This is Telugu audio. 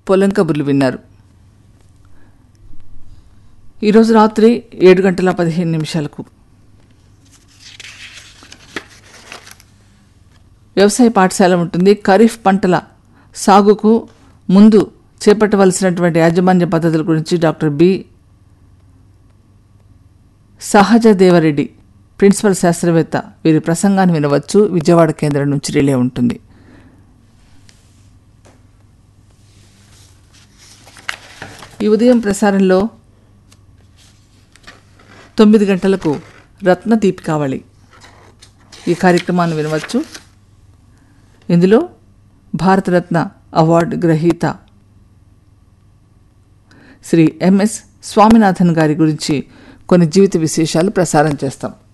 పొలం కబుర్లు విన్నారు ఈరోజు రాత్రి ఏడు గంటల పదిహేను నిమిషాలకు వ్యవసాయ పాఠశాల ఉంటుంది ఖరీఫ్ పంటల సాగుకు ముందు చేపట్టవలసినటువంటి యాజమాన్య పద్ధతుల గురించి డాక్టర్ బి సహజ దేవరెడ్డి ప్రిన్సిపల్ శాస్త్రవేత్త వీరి ప్రసంగాన్ని వినవచ్చు విజయవాడ కేంద్రం నుంచి రిలే ఉంటుంది ఈ ఉదయం ప్రసారంలో తొమ్మిది గంటలకు రత్న దీపికావళి ఈ కార్యక్రమాన్ని వినవచ్చు ఇందులో భారతరత్న అవార్డు గ్రహీత శ్రీ ఎంఎస్ స్వామినాథన్ గారి గురించి కొన్ని జీవిత విశేషాలు ప్రసారం చేస్తాం